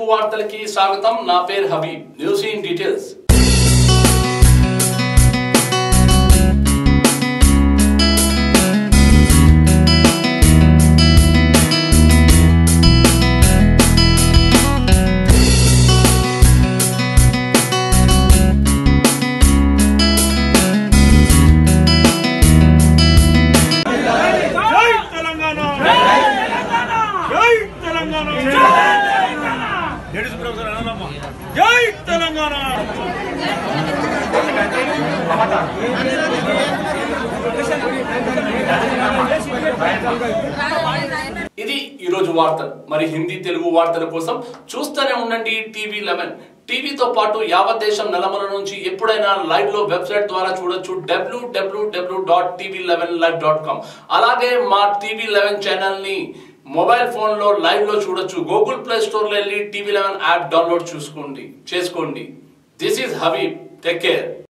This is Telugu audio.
వార్తలకి స్వాగతం నా పేరు హబీబ్ న్యూస్ ఇన్ డీటెయిల్స్ జై తెలంగాణ జై తెలంగాణ లేడీస్ ప్రొఫెసర్ అనంతమ్మ జై తెలంగాణ ఇది ఈరోజు వార్తలు మరి హిందీ తెలుగు వార్తల కోసం చూస్తూనే ఉండండి టీవీ లెవెన్ టీవీతో పాటు యావత్ దేశం నలమల నుంచి ఎప్పుడైనా లైవ్ లో వెబ్సైట్ ద్వారా చూడొచ్చు W W W dot TV eleven live dot com అలాగే మా టీవీ లెవెన్ ఛానల్ ని మొబైల్ ఫోన్ లో లైవ్ లో చూడొచ్చు గూగుల్ ప్లే స్టోర్ లో వెళ్ళి టీవీ లెవెన్ యాప్ డౌన్లోడ్ చూసుకోండి చేసుకోండి this is Habib take care